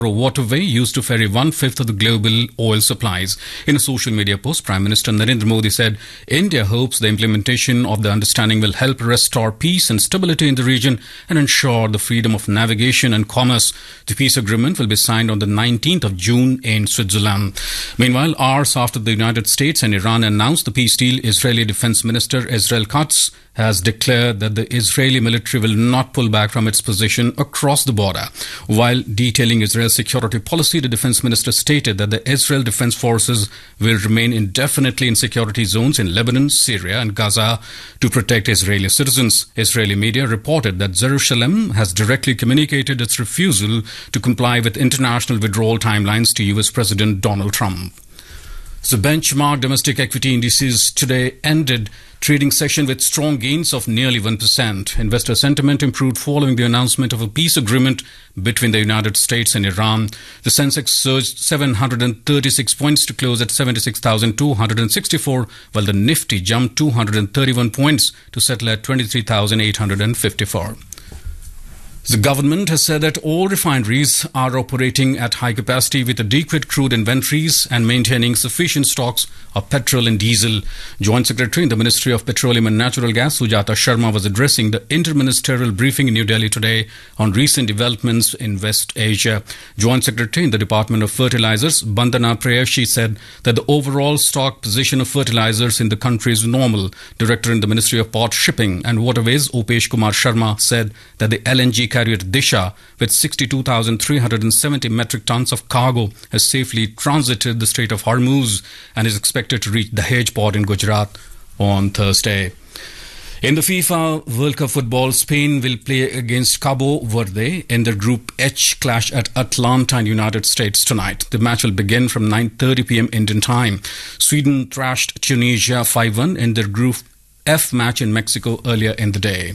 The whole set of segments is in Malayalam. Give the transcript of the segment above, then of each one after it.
waterway used to ferry one fifth of the global oil supplies. In a social media post, Prime Minister Narendra Modi said India hopes the implementation of the understanding will help restore peace and stability in the region and ensure the freedom of navigation and commerce. The peace agreement will be signed on the 19th of June in Switzerland. Meanwhile, hours after the United States and Iran announced the peace deal, Israeli Defense Minister Israel Katz has declared that the Israeli military will not pull back from its position across the border. While detailing Israel's security policy, the defense minister stated that the Israel Defense Forces will remain indefinitely in security zones in Lebanon, Syria, and Gaza to protect Israeli citizens. Israeli media reported that Jerusalem has directly communicated its refusal to comply with international withdrawal timelines to US President Donald Trump. The benchmark domestic equity indices today ended trading session with strong gains of nearly 1%. Investor sentiment improved following the announcement of a peace agreement between the United States and Iran. The Sensex surged 736 points to close at 76,264, while the Nifty jumped 231 points to settle at 23,854. The government has said that all refineries are operating at high capacity with adequate crude inventories and maintaining sufficient stocks of petrol and diesel. Joint Secretary in the Ministry of Petroleum and Natural Gas, Sujata Sharma, was addressing the interministerial briefing in New Delhi today on recent developments in West Asia. Joint Secretary in the Department of Fertilizers, Bandana Preyashi, said that the overall stock position of fertilizers in the country is normal. Director in the Ministry of Port Shipping and Waterways, Upesh Kumar Sharma, said that the LNG carrier Disha, with 62,370 metric tons of cargo, has safely transited the Strait of Hormuz and is expected to reach the Dahej port in Gujarat on Thursday. In the FIFA World Cup football, Spain will play against Cabo Verde in their Group H clash at Atlanta in United States tonight. The match will begin from 9:30 p.m. Indian time. Sweden thrashed Tunisia 5-1 in their Group F match in Mexico earlier in the day.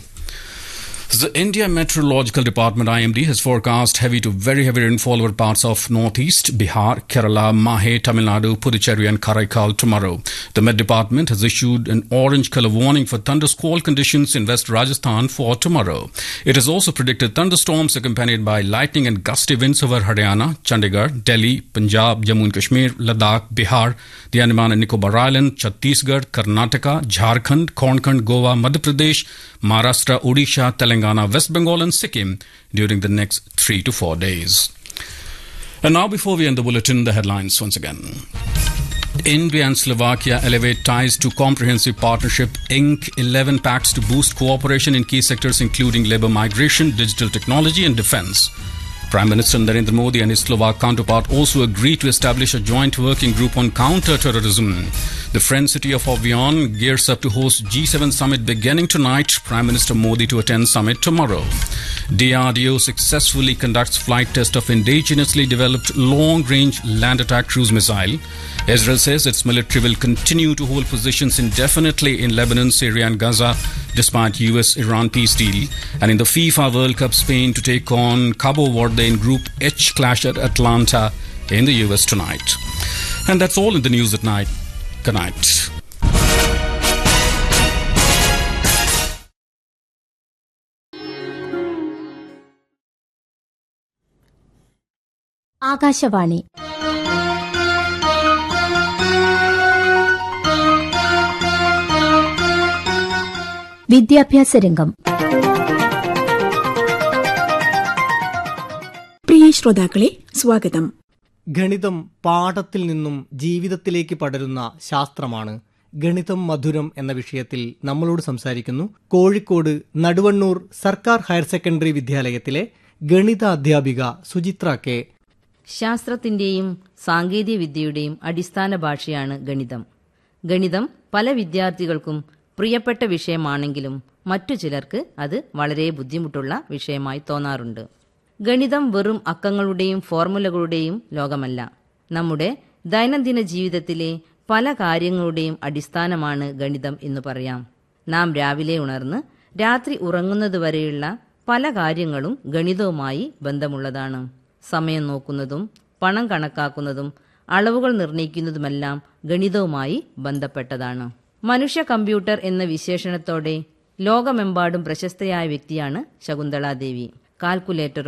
The India Meteorological Department IMD has forecast heavy to very heavy rainfall over parts of northeast Bihar, Kerala, Mahe, Tamil Nadu, Puducherry, and Karaikal tomorrow. The Met Department has issued an orange color warning for thundersquall conditions in West Rajasthan for tomorrow. It has also predicted thunderstorms accompanied by lightning and gusty winds over Haryana, Chandigarh, Delhi, Punjab, Jammu and Kashmir, Ladakh, Bihar, the Andaman and Nicobar Island, Chhattisgarh, Karnataka, Jharkhand, Konkan, Goa, Madhya Pradesh, Maharashtra, Odisha, Telangana, West Bengal, and Sikkim during the next three to four days. And now, before we end the bulletin, the headlines once again. India and Slovakia elevate ties to comprehensive partnership Inc. 11 pacts to boost cooperation in key sectors including labor migration, digital technology, and defense. Prime Minister Narendra Modi and his Slovak counterpart also agreed to establish a joint working group on counter-terrorism. The French city of Avion gears up to host G7 summit beginning tonight. Prime Minister Modi to attend summit tomorrow. DRDO successfully conducts flight test of indigenously developed long-range land attack cruise missile. Israel says its military will continue to hold positions indefinitely in Lebanon, Syria, and Gaza, despite US-Iran peace deal. And in the FIFA World Cup, Spain to take on Cabo Verde in Group H clash at Atlanta in the US tonight. And that's all in the news at night. Good night. Akashvani വിദ്യാഭ്യാസ രംഗം പ്രിയ ശ്രോതാക്കളെ സ്വാഗതം ഗണിതം പാഠത്തിൽ നിന്നും ജീവിതത്തിലേക്ക് പടരുന്ന ശാസ്ത്രമാണ് ഗണിതം മധുരം എന്ന വിഷയത്തിൽ നമ്മളോട് സംസാരിക്കുന്നു കോഴിക്കോട് നടുവണ്ണൂർ സർക്കാർ ഹയർ സെക്കൻഡറി വിദ്യാലയത്തിലെ ഗണിത അധ്യാപിക സുചിത്ര കെ ശാസ്ത്രത്തിന്റെയും സാങ്കേതിക വിദ്യയുടെയും അടിസ്ഥാന ഭാഷയാണ് ഗണിതം ഗണിതം പല വിദ്യാർത്ഥികൾക്കും പ്രിയപ്പെട്ട വിഷയമാണെങ്കിലും മറ്റു ചിലർക്ക് അത് വളരെ ബുദ്ധിമുട്ടുള്ള വിഷയമായി തോന്നാറുണ്ട് ഗണിതം വെറും അക്കങ്ങളുടെയും ഫോർമുലകളുടെയും ലോകമല്ല നമ്മുടെ ദൈനംദിന ജീവിതത്തിലെ പല കാര്യങ്ങളുടെയും അടിസ്ഥാനമാണ് ഗണിതം എന്ന് പറയാം നാം രാവിലെ ഉണർന്ന് രാത്രി ഉറങ്ങുന്നതുവരെയുള്ള പല കാര്യങ്ങളും ഗണിതവുമായി ബന്ധമുള്ളതാണ് സമയം നോക്കുന്നതും പണം കണക്കാക്കുന്നതും അളവുകൾ നിർണ്ണയിക്കുന്നതുമെല്ലാം ഗണിതവുമായി ബന്ധപ്പെട്ടതാണ് മനുഷ്യ കമ്പ്യൂട്ടർ എന്ന വിശേഷണത്തോടെ ലോകമെമ്പാടും പ്രശസ്തയായ വ്യക്തിയാണ് ശകുന്തളാദേവി കാൽക്കുലേറ്ററോ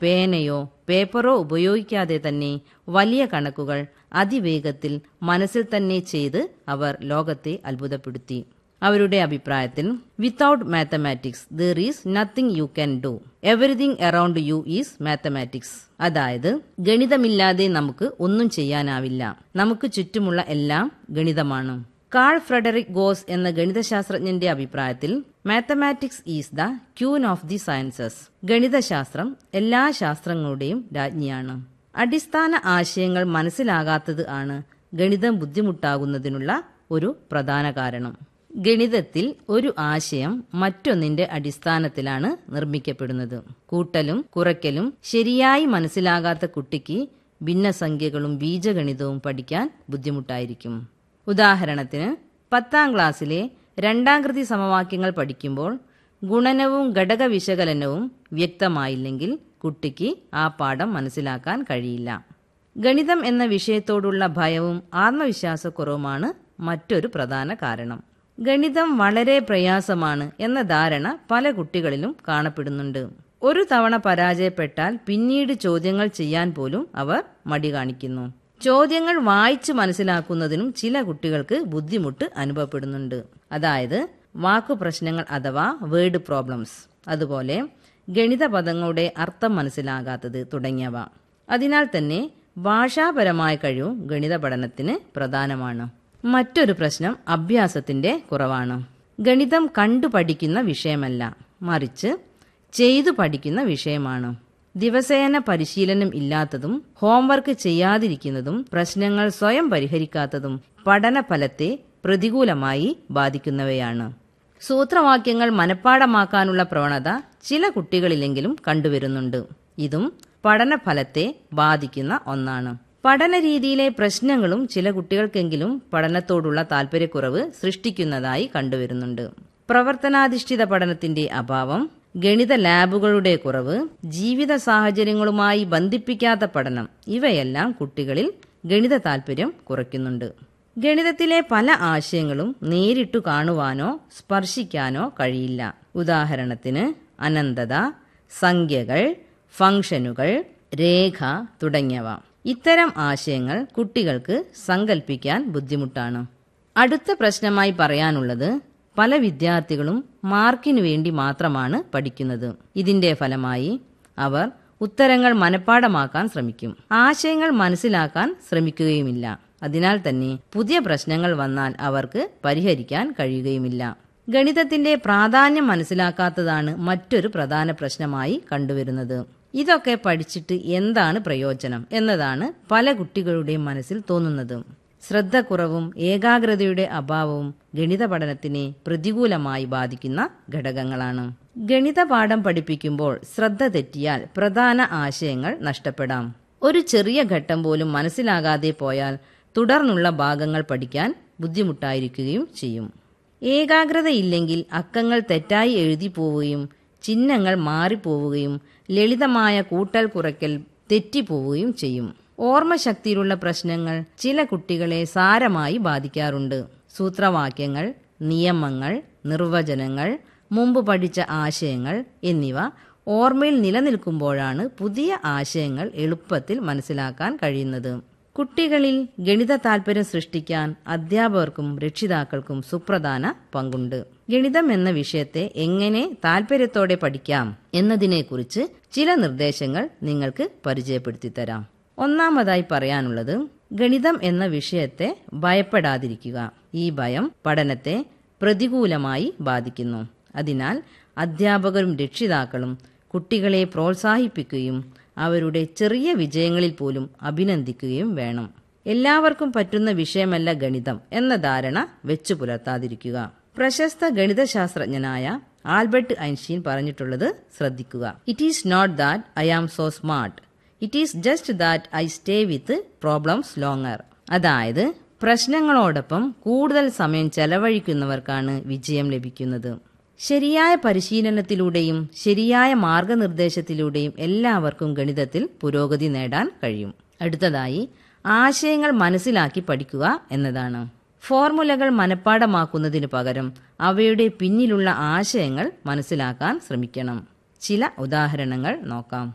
പേനയോ പേപ്പറോ ഉപയോഗിക്കാതെ തന്നെ വലിയ കണക്കുകൾ അതിവേഗത്തിൽ മനസ്സിൽ തന്നെ ചെയ്ത് അവർ ലോകത്തെ അത്ഭുതപ്പെടുത്തി അവരുടെ അഭിപ്രായത്തിൽ without mathematics there is nothing you can do everything around you is mathematics അതായത് ഗണിതമില്ലാതെ നമുക്ക് ഒന്നും ചെയ്യാനാവില്ല നമുക്ക് ചുറ്റുമുള്ള എല്ലാം ഗണിതമാണ് കാൾ ഫ്രെഡറിക് ഗോസ് എന്ന ഗണിതശാസ്ത്രജ്ഞന്റെ അഭിപ്രായത്തിൽ mathematics is the queen of the sciences ഗണിതശാസ്ത്രം എല്ലാ ശാസ്ത്രങ്ങളുടെയും രാജ്ഞിയാണ് അടിസ്ഥാന ആശയങ്ങൾ മനസ്സിലാകാത്തത് ആണ് ഗണിതം ബുദ്ധിമുട്ടാകുന്നതിനുള്ള ഒരു പ്രധാന കാരണം ഗണിതത്തിൽ ഒരു ആശയം മറ്റൊന്നിന്റെ അടിസ്ഥാനത്തിലാണ് നിർമ്മിക്കപ്പെടുന്നത് കൂട്ടലും കുറയ്ക്കലും ശരിയായി മനസ്സിലാകാത്ത കുട്ടിക്ക് ഭിന്നസംഖ്യകളും ബീജഗണിതവും പഠിക്കാൻ ബുദ്ധിമുട്ടായിരിക്കും ഉദാഹരണത്തിന് പത്താം ക്ലാസ്സിലെ രണ്ടാംകൃതി സമവാക്യങ്ങൾ പഠിക്കുമ്പോൾ ഗുണനവും ഘടക വിശകലനവും വ്യക്തമായില്ലെങ്കിൽ കുട്ടിക്ക് ആ പാഠം മനസ്സിലാക്കാൻ കഴിയില്ല ഗണിതം എന്ന വിഷയത്തോടുള്ള ഭയവും ആത്മവിശ്വാസക്കുറവുമാണ് മറ്റൊരു പ്രധാന കാരണം ഗണിതം വളരെ പ്രയാസമാണ് എന്ന ധാരണ പല കുട്ടികളിലും കാണപ്പെടുന്നുണ്ട് ഒരു തവണ പരാജയപ്പെട്ടാൽ പിന്നീട് ചോദ്യങ്ങൾ ചെയ്യാൻ പോലും അവർ മടി കാണിക്കുന്നു ചോദ്യങ്ങൾ വായിച്ചു മനസ്സിലാക്കുന്നതിനും ചില കുട്ടികൾക്ക് ബുദ്ധിമുട്ട് അനുഭവപ്പെടുന്നുണ്ട് അതായത് വാക്കു പ്രശ്നങ്ങൾ അഥവാ വേർഡ് പ്രോബ്ലംസ് അതുപോലെ ഗണിത പദങ്ങളുടെ അർത്ഥം മനസ്സിലാകാത്തത് തുടങ്ങിയവ അതിനാൽ തന്നെ ഭാഷാപരമായ കഴിവും ഗണിത പഠനത്തിന് പ്രധാനമാണ് മറ്റൊരു പ്രശ്നം അഭ്യാസത്തിന്റെ കുറവാണ് ഗണിതം കണ്ടു പഠിക്കുന്ന വിഷയമല്ല മറിച്ച് ചെയ്തു പഠിക്കുന്ന വിഷയമാണ് ദിവസേന പരിശീലനം ഇല്ലാത്തതും ഹോംവർക്ക് ചെയ്യാതിരിക്കുന്നതും പ്രശ്നങ്ങൾ സ്വയം പരിഹരിക്കാത്തതും പഠനഫലത്തെ പ്രതികൂലമായി ബാധിക്കുന്നവയാണ് സൂത്രവാക്യങ്ങൾ മനഃപ്പാടമാക്കാനുള്ള പ്രവണത ചില കുട്ടികളിലെങ്കിലും കണ്ടുവരുന്നുണ്ട് ഇതും പഠനഫലത്തെ ബാധിക്കുന്ന ഒന്നാണ് പഠന രീതിയിലെ പ്രശ്നങ്ങളും ചില കുട്ടികൾക്കെങ്കിലും പഠനത്തോടുള്ള താല്പര്യക്കുറവ് സൃഷ്ടിക്കുന്നതായി കണ്ടുവരുന്നുണ്ട് പ്രവർത്തനാധിഷ്ഠിത പഠനത്തിന്റെ അഭാവം ഗണിത ലാബുകളുടെ കുറവ് ജീവിത സാഹചര്യങ്ങളുമായി ബന്ധിപ്പിക്കാത്ത പഠനം ഇവയെല്ലാം കുട്ടികളിൽ ഗണിത താല്പര്യം കുറയ്ക്കുന്നുണ്ട് ഗണിതത്തിലെ പല ആശയങ്ങളും നേരിട്ടു കാണുവാനോ സ്പർശിക്കാനോ കഴിയില്ല ഉദാഹരണത്തിന് അനന്തത സംഖ്യകൾ ഫംഗ്ഷനുകൾ രേഖ തുടങ്ങിയവ ഇത്തരം ആശയങ്ങൾ കുട്ടികൾക്ക് സങ്കല്പിക്കാൻ ബുദ്ധിമുട്ടാണ് അടുത്ത പ്രശ്നമായി പറയാനുള്ളത് പല വിദ്യാർത്ഥികളും മാർക്കിനു വേണ്ടി മാത്രമാണ് പഠിക്കുന്നത് ഇതിന്റെ ഫലമായി അവർ ഉത്തരങ്ങൾ മനഃപ്പാടമാക്കാൻ ശ്രമിക്കും ആശയങ്ങൾ മനസ്സിലാക്കാൻ ശ്രമിക്കുകയുമില്ല അതിനാൽ തന്നെ പുതിയ പ്രശ്നങ്ങൾ വന്നാൽ അവർക്ക് പരിഹരിക്കാൻ കഴിയുകയുമില്ല ഗണിതത്തിന്റെ പ്രാധാന്യം മനസ്സിലാക്കാത്തതാണ് മറ്റൊരു പ്രധാന പ്രശ്നമായി കണ്ടുവരുന്നത് ഇതൊക്കെ പഠിച്ചിട്ട് എന്താണ് പ്രയോജനം എന്നതാണ് പല കുട്ടികളുടെയും മനസ്സിൽ തോന്നുന്നത് ശ്രദ്ധക്കുറവും ഏകാഗ്രതയുടെ അഭാവവും ഗണിത പഠനത്തിനെ പ്രതികൂലമായി ബാധിക്കുന്ന ഘടകങ്ങളാണ് ഗണിത പാഠം പഠിപ്പിക്കുമ്പോൾ ശ്രദ്ധ തെറ്റിയാൽ പ്രധാന ആശയങ്ങൾ നഷ്ടപ്പെടാം ഒരു ചെറിയ ഘട്ടം പോലും മനസ്സിലാകാതെ പോയാൽ തുടർന്നുള്ള ഭാഗങ്ങൾ പഠിക്കാൻ ബുദ്ധിമുട്ടായിരിക്കുകയും ചെയ്യും ഏകാഗ്രതയില്ലെങ്കിൽ അക്കങ്ങൾ തെറ്റായി എഴുതി പോവുകയും ചിഹ്നങ്ങൾ മാറിപ്പോവുകയും ലളിതമായ കൂട്ടൽ കുറയ്ക്കൽ തെറ്റിപ്പോവുകയും ചെയ്യും ഓർമ്മശക്തിയിലുള്ള പ്രശ്നങ്ങൾ ചില കുട്ടികളെ സാരമായി ബാധിക്കാറുണ്ട് സൂത്രവാക്യങ്ങൾ നിയമങ്ങൾ നിർവചനങ്ങൾ മുമ്പ് പഠിച്ച ആശയങ്ങൾ എന്നിവ ഓർമ്മയിൽ നിലനിൽക്കുമ്പോഴാണ് പുതിയ ആശയങ്ങൾ എളുപ്പത്തിൽ മനസ്സിലാക്കാൻ കഴിയുന്നത് കുട്ടികളിൽ ഗണിത താൽപര്യം സൃഷ്ടിക്കാൻ അധ്യാപകർക്കും രക്ഷിതാക്കൾക്കും സുപ്രധാന പങ്കുണ്ട് ഗണിതം എന്ന വിഷയത്തെ എങ്ങനെ താൽപര്യത്തോടെ പഠിക്കാം എന്നതിനെക്കുറിച്ച് ചില നിർദ്ദേശങ്ങൾ നിങ്ങൾക്ക് പരിചയപ്പെടുത്തി തരാം ഒന്നാമതായി പറയാനുള്ളത് ഗണിതം എന്ന വിഷയത്തെ ഭയപ്പെടാതിരിക്കുക ഈ ഭയം പഠനത്തെ പ്രതികൂലമായി ബാധിക്കുന്നു അതിനാൽ അധ്യാപകരും രക്ഷിതാക്കളും കുട്ടികളെ പ്രോത്സാഹിപ്പിക്കുകയും അവരുടെ ചെറിയ വിജയങ്ങളിൽ പോലും അഭിനന്ദിക്കുകയും വേണം എല്ലാവർക്കും പറ്റുന്ന വിഷയമല്ല ഗണിതം എന്ന ധാരണ വെച്ചു പുലർത്താതിരിക്കുക പ്രശസ്ത ഗണിതശാസ്ത്രജ്ഞനായ ആൽബർട്ട് ഐൻസ്റ്റീൻ പറഞ്ഞിട്ടുള്ളത് ശ്രദ്ധിക്കുക it is not that I am so smart it is just that I stay with problems longer അതായത് പ്രശ്നങ്ങളോടൊപ്പം കൂടുതൽ സമയം ചെലവഴിക്കുന്നവർക്കാണ് വിജയം ലഭിക്കുന്നത് ശരിയായ പരിശീലനത്തിലൂടെയും ശരിയായ മാർഗനിർദ്ദേശത്തിലൂടെയും എല്ലാവർക്കും ഗണിതത്തിൽ പുരോഗതി നേടാൻ കഴിയും അടുത്തതായി ആശയങ്ങൾ മനസ്സിലാക്കി പഠിക്കുക എന്നതാണ് ഫോർമുലകൾ മനഃപ്പാടമാക്കുന്നതിനു പകരം അവയുടെ പിന്നിലുള്ള ആശയങ്ങൾ മനസ്സിലാക്കാൻ ശ്രമിക്കണം ചില ഉദാഹരണങ്ങൾ നോക്കാം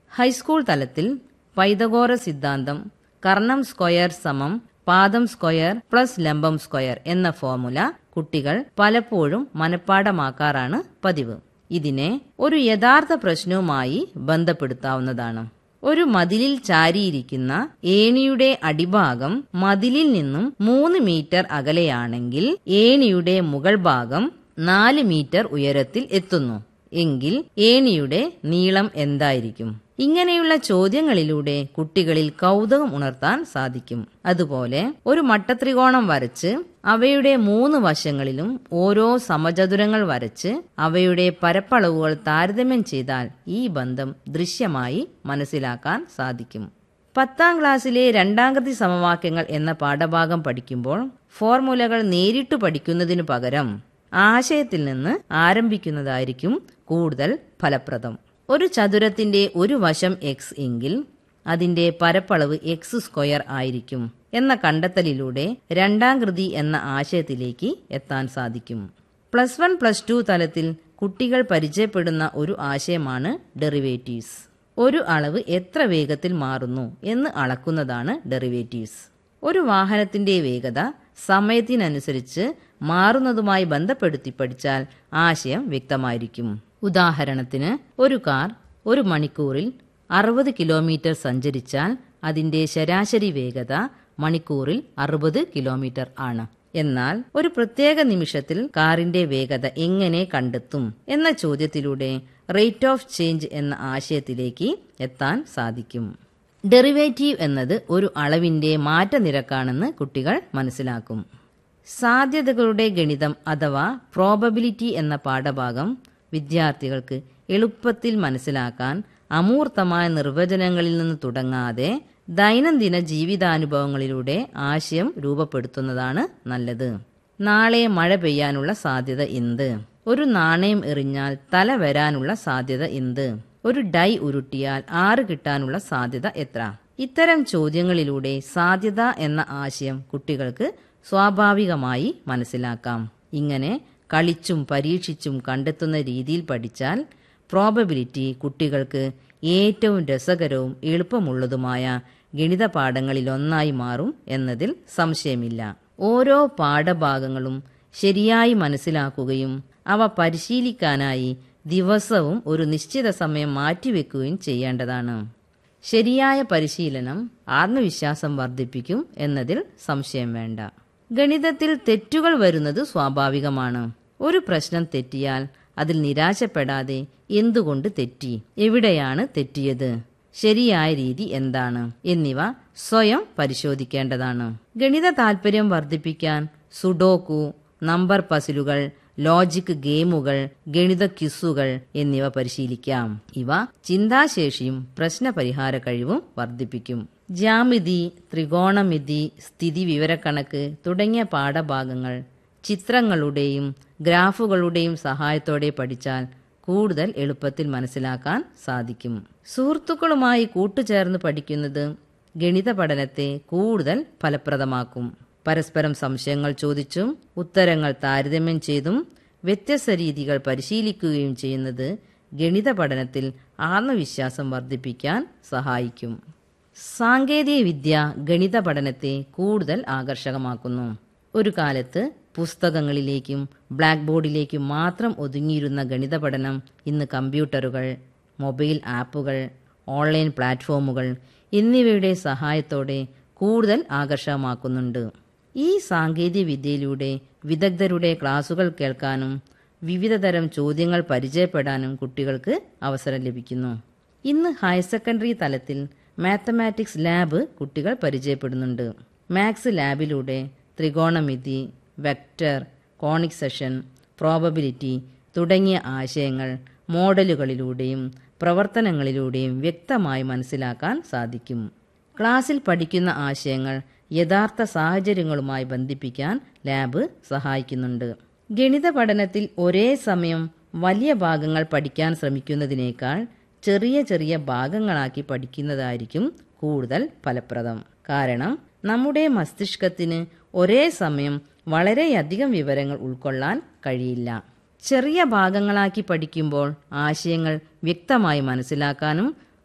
ഹൈസ്കൂൾ തലത്തിൽ പൈതഗോറ സിദ്ധാന്തം കർണം സ്ക്വയർ സമം പാദം സ്ക്വയർ പ്ലസ് ലംബം സ്ക്വയർ എന്ന ഫോർമുല കുട്ടികൾ പലപ്പോഴും മനഃപ്പാടമാക്കാറാണ് പതിവ് ഇതിനെ ഒരു യഥാർത്ഥ പ്രശ്നവുമായി ബന്ധപ്പെടുത്താവുന്നതാണ് ഒരു മതിലിൽ ചാരിയിരിക്കുന്ന ഏണിയുടെ അടിഭാഗം മതിലിൽ നിന്നും മൂന്ന് മീറ്റർ അകലെയാണെങ്കിൽ ഏണിയുടെ മുകൾ ഭാഗം നാല് മീറ്റർ ഉയരത്തിൽ എത്തുന്നു എങ്കിൽ ഏണിയുടെ നീളം എന്തായിരിക്കും ഇങ്ങനെയുള്ള ചോദ്യങ്ങളിലൂടെ കുട്ടികളിൽ കൗതുകം ഉണർത്താൻ സാധിക്കും അതുപോലെ ഒരു മട്ടത്രികോണം വരച്ച് അവയുടെ മൂന്ന് വശങ്ങളിലും ഓരോ സമചതുരങ്ങൾ വരച്ച് അവയുടെ പരപ്പളവുകൾ താരതമ്യം ചെയ്താൽ ഈ ബന്ധം ദൃശ്യമായി മനസ്സിലാക്കാൻ സാധിക്കും പത്താം ക്ലാസ്സിലെ രണ്ടാംകൃതി സമവാക്യങ്ങൾ എന്ന പാഠഭാഗം പഠിക്കുമ്പോൾ ഫോർമുലകൾ നേരിട്ട് പഠിക്കുന്നതിനു പകരം ആശയത്തിൽ നിന്ന് ആരംഭിക്കുന്നതായിരിക്കും കൂടുതൽ ഫലപ്രദം ഒരു ചതുരത്തിന്റെ ഒരു വശം എക്സ് എങ്കിൽ അതിന്റെ പരപ്പളവ് എക്സ് സ്ക്വയർ ആയിരിക്കും എന്ന കണ്ടെത്തലിലൂടെ രണ്ടാം കൃതി എന്ന ആശയത്തിലേക്ക് എത്താൻ സാധിക്കും പ്ലസ് വൺ പ്ലസ് ടു തലത്തിൽ കുട്ടികൾ പരിചയപ്പെടുന്ന ഒരു ആശയമാണ് ഡെറിവേറ്റീവ്സ് ഒരു അളവ് എത്ര വേഗത്തിൽ മാറുന്നു എന്ന് അളക്കുന്നതാണ് ഡെറിവേറ്റീവ്സ് ഒരു വാഹനത്തിന്റെ വേഗത സമയത്തിനനുസരിച്ച് മാറുന്നതുമായി ബന്ധപ്പെടുത്തി പഠിച്ചാൽ ആശയം വ്യക്തമായിരിക്കും ഉദാഹരണത്തിന് ഒരു കാർ ഒരു മണിക്കൂറിൽ അറുപത് കിലോമീറ്റർ സഞ്ചരിച്ചാൽ അതിന്റെ ശരാശരി വേഗത മണിക്കൂറിൽ അറുപത് കിലോമീറ്റർ ആണ് എന്നാൽ ഒരു പ്രത്യേക നിമിഷത്തിൽ കാറിന്റെ വേഗത എങ്ങനെ കണ്ടെത്തും എന്ന ചോദ്യത്തിലൂടെ റേറ്റ് ഓഫ് ചേഞ്ച് എന്ന ആശയത്തിലേക്ക് എത്താൻ സാധിക്കും ഡെറിവേറ്റീവ് എന്നത് ഒരു അളവിന്റെ മാറ്റനിരക്കാണെന്ന് കുട്ടികൾ മനസ്സിലാക്കും സാധ്യതകളുടെ ഗണിതം അഥവാ പ്രോബബിലിറ്റി എന്ന പാഠഭാഗം വിദ്യാർത്ഥികൾക്ക് എളുപ്പത്തിൽ മനസ്സിലാക്കാൻ അമൂർത്തമായ നിർവചനങ്ങളിൽ നിന്ന് തുടങ്ങാതെ ദൈനംദിന ജീവിതാനുഭവങ്ങളിലൂടെ ആശയം രൂപപ്പെടുത്തുന്നതാണ് നല്ലത് നാളെ മഴ പെയ്യാനുള്ള സാധ്യത എന്ത് ഒരു നാണയം എറിഞ്ഞാൽ തല വരാനുള്ള സാധ്യത എന്ത് ഒരു ഡൈ ഉരുട്ടിയാൽ ആറ് കിട്ടാനുള്ള സാധ്യത എത്ര ഇത്തരം ചോദ്യങ്ങളിലൂടെ സാധ്യത എന്ന ആശയം കുട്ടികൾക്ക് സ്വാഭാവികമായി മനസ്സിലാക്കാം ഇങ്ങനെ കളിച്ചും പരീക്ഷിച്ചും കണ്ടെത്തുന്ന രീതിയിൽ പഠിച്ചാൽ പ്രോബബിലിറ്റി കുട്ടികൾക്ക് ഏറ്റവും രസകരവും എളുപ്പമുള്ളതുമായ ഗണിത പാഠങ്ങളിലൊന്നായി മാറും എന്നതിൽ സംശയമില്ല ഓരോ പാഠഭാഗങ്ങളും ശരിയായി മനസ്സിലാക്കുകയും അവ പരിശീലിക്കാനായി ദിവസവും ഒരു നിശ്ചിത സമയം മാറ്റിവെക്കുകയും ചെയ്യേണ്ടതാണ് ശരിയായ പരിശീലനം ആത്മവിശ്വാസം വർദ്ധിപ്പിക്കും എന്നതിൽ സംശയം വേണ്ട ഗണിതത്തിൽ തെറ്റുകൾ വരുന്നത് സ്വാഭാവികമാണ് ഒരു പ്രശ്നം തെറ്റിയാൽ അതിൽ നിരാശപ്പെടാതെ എന്തുകൊണ്ട് തെറ്റി എവിടെയാണ് തെറ്റിയത് ശരിയായ രീതി എന്താണ് എന്നിവ സ്വയം പരിശോധിക്കേണ്ടതാണ് ഗണിത താൽപര്യം വർദ്ധിപ്പിക്കാൻ സുഡോക്കു നമ്പർ പസിലുകൾ ലോജിക് ഗെയിമുകൾ ഗണിത ക്വിസുകൾ എന്നിവ പരിശീലിക്കാം ഇവ ചിന്താശേഷിയും പ്രശ്നപരിഹാര കഴിവും വർദ്ധിപ്പിക്കും ജാമിതി ത്രികോണമിതി സ്ഥിതി വിവരക്കണക്ക് തുടങ്ങിയ പാഠഭാഗങ്ങൾ ചിത്രങ്ങളുടെയും ഗ്രാഫുകളുടെയും സഹായത്തോടെ പഠിച്ചാൽ കൂടുതൽ എളുപ്പത്തിൽ മനസ്സിലാക്കാൻ സാധിക്കും സുഹൃത്തുക്കളുമായി കൂട്ടുചേർന്ന് പഠിക്കുന്നത് ഗണിത പഠനത്തെ കൂടുതൽ ഫലപ്രദമാക്കും പരസ്പരം സംശയങ്ങൾ ചോദിച്ചും ഉത്തരങ്ങൾ താരതമ്യം ചെയ്തും വ്യത്യസ്ത രീതികൾ പരിശീലിക്കുകയും ചെയ്യുന്നത് ഗണിത പഠനത്തിൽ ആത്മവിശ്വാസം വർദ്ധിപ്പിക്കാൻ സഹായിക്കും സാങ്കേതിക വിദ്യ ഗണിത പഠനത്തെ കൂടുതൽ ആകർഷകമാക്കുന്നു ഒരു കാലത്ത് പുസ്തകങ്ങളിലേക്കും ബ്ലാക്ക് ബോർഡിലേക്കും മാത്രം ഒതുങ്ങിയിരുന്ന ഗണിത പഠനം ഇന്ന് കമ്പ്യൂട്ടറുകൾ മൊബൈൽ ആപ്പുകൾ ഓൺലൈൻ പ്ലാറ്റ്ഫോമുകൾ എന്നിവയുടെ സഹായത്തോടെ കൂടുതൽ ആകർഷകമാക്കുന്നുണ്ട് ഈ സാങ്കേതിക വിദ്യയിലൂടെ വിദഗ്ധരുടെ ക്ലാസുകൾ കേൾക്കാനും വിവിധതരം ചോദ്യങ്ങൾ പരിചയപ്പെടാനും കുട്ടികൾക്ക് അവസരം ലഭിക്കുന്നു ഇന്ന് ഹയർ സെക്കൻഡറി തലത്തിൽ മാത്തമാറ്റിക്സ് ലാബ് കുട്ടികൾ പരിചയപ്പെടുന്നുണ്ട് മാത്സ് ലാബിലൂടെ ത്രികോണമിതി വെക്റ്റർ കോണിക് സെഷൻ പ്രോബബിലിറ്റി തുടങ്ങിയ ആശയങ്ങൾ മോഡലുകളിലൂടെയും പ്രവർത്തനങ്ങളിലൂടെയും വ്യക്തമായി മനസ്സിലാക്കാൻ സാധിക്കും ക്ലാസ്സിൽ പഠിക്കുന്ന ആശയങ്ങൾ യഥാർത്ഥ സാഹചര്യങ്ങളുമായി ബന്ധിപ്പിക്കാൻ ലാബ് സഹായിക്കുന്നുണ്ട് ഗണിത പഠനത്തിൽ ഒരേ സമയം വലിയ ഭാഗങ്ങൾ പഠിക്കാൻ ശ്രമിക്കുന്നതിനേക്കാൾ ചെറിയ ചെറിയ ഭാഗങ്ങളാക്കി പഠിക്കുന്നതായിരിക്കും കൂടുതൽ ഫലപ്രദം കാരണം നമ്മുടെ മസ്തിഷ്കത്തിന് ഒരേ സമയം വളരെയധികം വിവരങ്ങൾ ഉൾക്കൊള്ളാൻ കഴിയില്ല ചെറിയ ഭാഗങ്ങളാക്കി പഠിക്കുമ്പോൾ ആശയങ്ങൾ വ്യക്തമായി മനസ്സിലാക്കാനും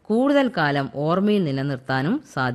കൂടുതൽ കാലം ഓർമ്മയിൽ നിലനിർത്താനും സാധിക്കും